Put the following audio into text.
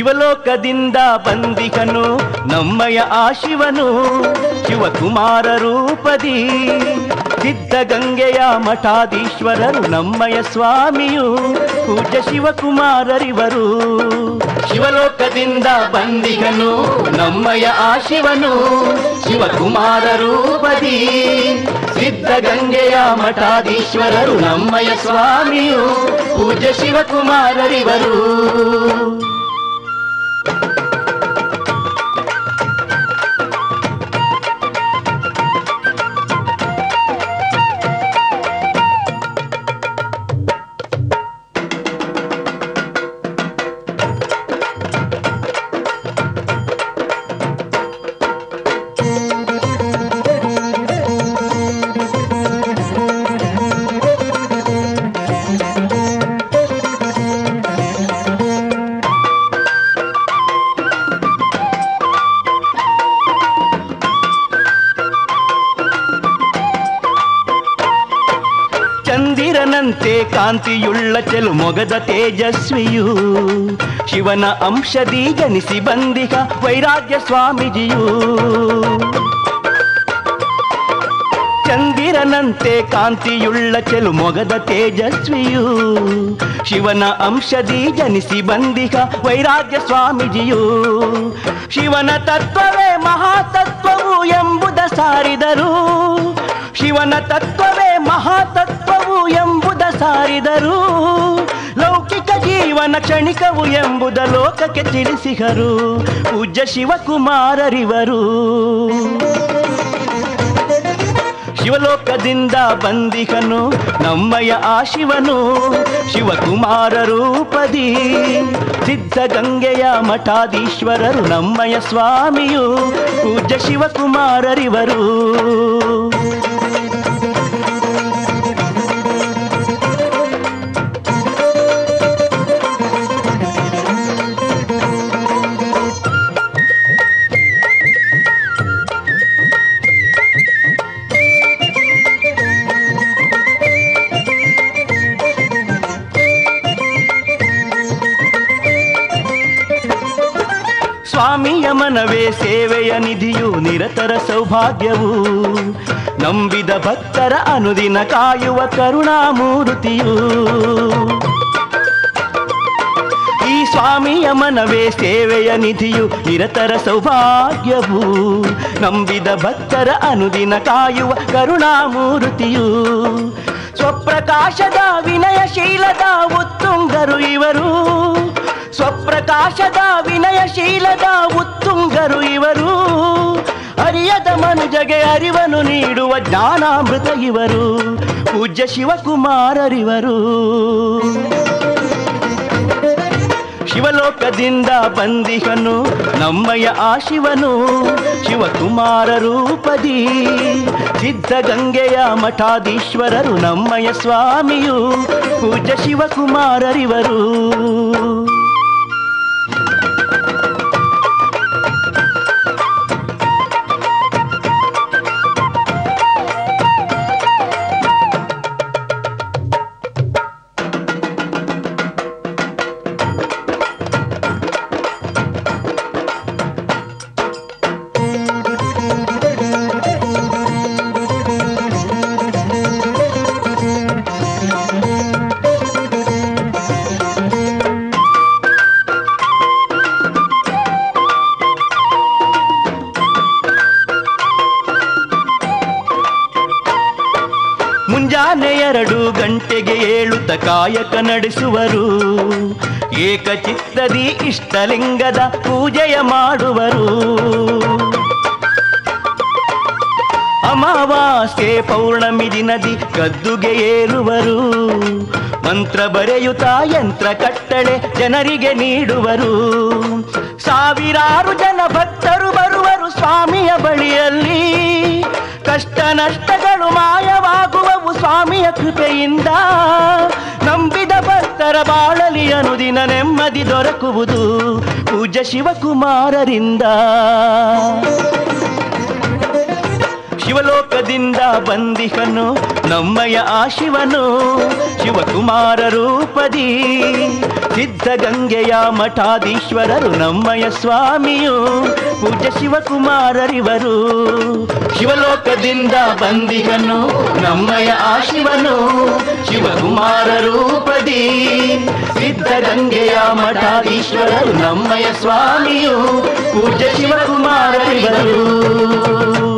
ಶಿವಲೋಕದಿಂದ ಬಂದಿಕನು ನಮ್ಮಯ ಆ ಶಿವನು ಶಿವಕುಮಾರ ರೂಪದಿ ಸಿದ್ಧಗಂಗೆಯ ಮಠಾಧೀಶ್ವರರು ನಮ್ಮಯ ಸ್ವಾಮಿಯು ಪೂಜ್ಯ ಶಿವಕುಮಾರರಿವರು ಶಿವಲೋಕದಿಂದ ಬಂದಿಗನು ನಮ್ಮಯ ಆ ಶಿವನು ಶಿವಕುಮಾರ ರೂಪದಿ ಸಿದ್ಧಗಂಗೆಯ ಮಠಾಧೀಶ್ವರರು ನಮ್ಮಯ ಸ್ವಾಮಿಯು ಪೂಜ್ಯ ಶಿವಕುಮಾರರಿವರು ಚಂದಿರನಂತೆ ಕಾಂತಿಯುಳ್ಳ ಚೆಲು ಮೊಗದ ತೇಜಸ್ವಿಯು ಶಿವನ ಅಂಶದಿ ಜನಿಸಿ ಬಂದಿಗ ವೈರಾಗ್ಯ ಸ್ವಾಮೀಜಿಯು ಚಂದಿರನಂತೆ ಕಾಂತಿಯುಳ್ಳ ಚೆಲು ಮೊಗದ ತೇಜಸ್ವಿಯು ಶಿವನ ಅಂಶದಿ ಜನಿಸಿ ಬಂದಿಗ ವೈರಾಗ್ಯ ಸ್ವಾಮೀಜಿಯು ಶಿವನ ತತ್ವವೇ ಮಹಾತತ್ವವು ಎಂಬುದ ಸಾರಿದರು ಶಿವನ ತತ್ವವೇ ಮಹಾತತ್ವವು ಎಂಬುದ ಸಾರಿದರು ಲೌಕಿಕ ಜೀವನ ಕ್ಷಣಿಕವು ಎಂಬುದ ಲೋಕಕ್ಕೆ ತಿಳಿಸಿದರು ಪೂಜ್ಯ ಶಿವಕುಮಾರರಿವರು ಶಿವಲೋಕದಿಂದ ಬಂದಿಕನು ನಮ್ಮಯ ಆ ಶಿವನು ಶಿವಕುಮಾರ ರೂಪದಿ ಸಿದ್ಧಗಂಗೆಯ ಮಠಾಧೀಶ್ವರರು ನಮ್ಮಯ ಸ್ವಾಮಿಯು ಪೂಜ್ಯ ಶಿವಕುಮಾರರಿವರು ಸ್ವಾಮಿಯ ಮನವೇ ಸೇವೆಯ ನಿಧಿಯು ನಿರತರ ಸೌಭಾಗ್ಯವು ನಂಬಿದ ಭಕ್ತರ ಅನುದಿನ ಕಾಯುವ ಕರುಣಾಮೂರ್ತಿಯು ಈ ಸ್ವಾಮಿಯ ಮನವೇ ಸೇವೆಯ ನಿಧಿಯು ನಿರತರ ಸೌಭಾಗ್ಯವು ನಂಬಿದ ಭಕ್ತರ ಅನುದಿನ ಕಾಯುವ ಕರುಣಾಮೂರ್ತಿಯು ಸ್ವಪ್ರಕಾಶದ ವಿನಯಶೀಲದ ಉತ್ತುಂಗರು ಇವರು ಸ್ವಪ್ರಕಾಶದ ವಿನಯಶೀಲದ ಉತ್ತುಂಗರು ಇವರು ಅರಿಯದ ಮನುಜಗೆ ಅರಿವನ್ನು ನೀಡುವ ಜ್ಞಾನಾಮೃತ ಇವರು ಪೂಜ್ಯ ಶಿವಕುಮಾರರಿವರು ಶಿವಲೋಕದಿಂದ ಬಂದಿಹನು ನಮ್ಮಯ ಆ ಶಿವನು ಶಿವಕುಮಾರ ರೂಪದಿ ಸಿದ್ಧಗಂಗೆಯ ಮಠಾಧೀಶ್ವರರು ನಮ್ಮಯ ಸ್ವಾಮಿಯು ಪೂಜ್ಯ ಶಿವಕುಮಾರರಿವರು ಮುಂಜಾನೆ ಎರಡು ಗಂಟೆಗೆ ಏಳುತ್ತ ಕಾಯಕ ನಡೆಸುವರು ಏಕಚಿತ್ತದಿ ಇಷ್ಟಲಿಂಗದ ಪೂಜೆಯ ಮಾಡುವರು ಅಮಾವಾಸ್ಯೆ ಪೌರ್ಣಮಿ ದಿನದಿ ಗದ್ದುಗೆ ಏರುವರು ಮಂತ್ರ ಬರೆಯುತ್ತಾ ಯಂತ್ರ ಕಟ್ಟಳೆ ಜನರಿಗೆ ನೀಡುವರು ಸಾವಿರಾರು ಜನ ಭಕ್ತರು ಬರುವರು ಸ್ವಾಮಿಯ ಬಳಿಯಲ್ಲಿ ಕಷ್ಟ ನಷ್ಟಗಳು ಮಾಯವಾಗುವವು ಸ್ವಾಮಿಯ ಕೃಪೆಯಿಂದ ನಂಬಿದ ಭಕ್ತರ ಬಾಳಲಿ ಅನುದಿನ ನೆಮ್ಮದಿ ದೊರಕುವುದು ಪೂಜ್ಯ ಶಿವಕುಮಾರರಿಂದ ಶಿವಲೋಕದಿಂದ ಬಂದಿಹನು ನಮ್ಮಯ ಆ ಶಿವನು ಶಿವಕುಮಾರ ರೂಪದಿ ಸಿದ್ಧಗಂಗೆಯ ಮಠಾಧೀಶ್ವರರು ನಮ್ಮಯ ಸ್ವಾಮಿಯು ಪೂಜ್ಯ ಶಿವಕುಮಾರರಿವರು ಶಿವಲೋಕದಿಂದ ಬಂದಿಗನು ನಮ್ಮಯ ಆ ಶಿವನು ಶಿವಕುಮಾರ ರೂಪದಿ ಸಿದ್ಧಗಂಗೆಯ ಮಠಾಧೀಶ್ವರರು ನಮ್ಮಯ ಸ್ವಾಮಿಯು ಪೂಜ್ಯ ಶಿವಕುಮಾರರಿವರು